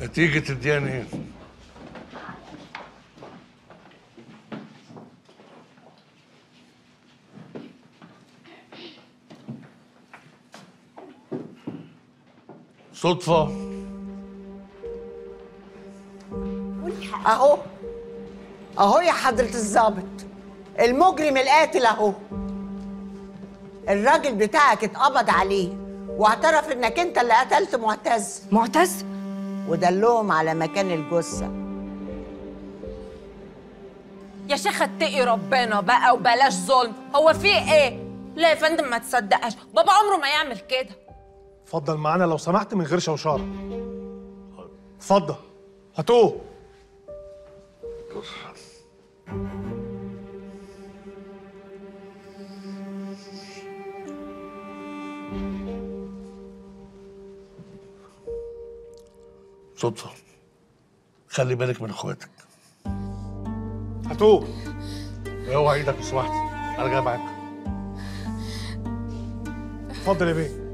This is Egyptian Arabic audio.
نتيجة الديان ايه؟ صدفة اهو اهو يا حضرة الضابط المجرم القاتل اهو الراجل بتاعك اتقبض عليه واعترف انك انت اللي قتلت معتز معتز ودلهم على مكان الجثه يا شيخ اتقي ربنا بقى وبلاش ظلم هو في ايه لا يا فندم ما تصدقش بابا عمره ما يعمل كده اتفضل معانا لو سمحت من غير شوشره اتفضل هاتوه صدفة خلي بالك من اخواتك هاتوه اوعى ايدك لو سمحت انا جاي معاك اتفضل يا بيه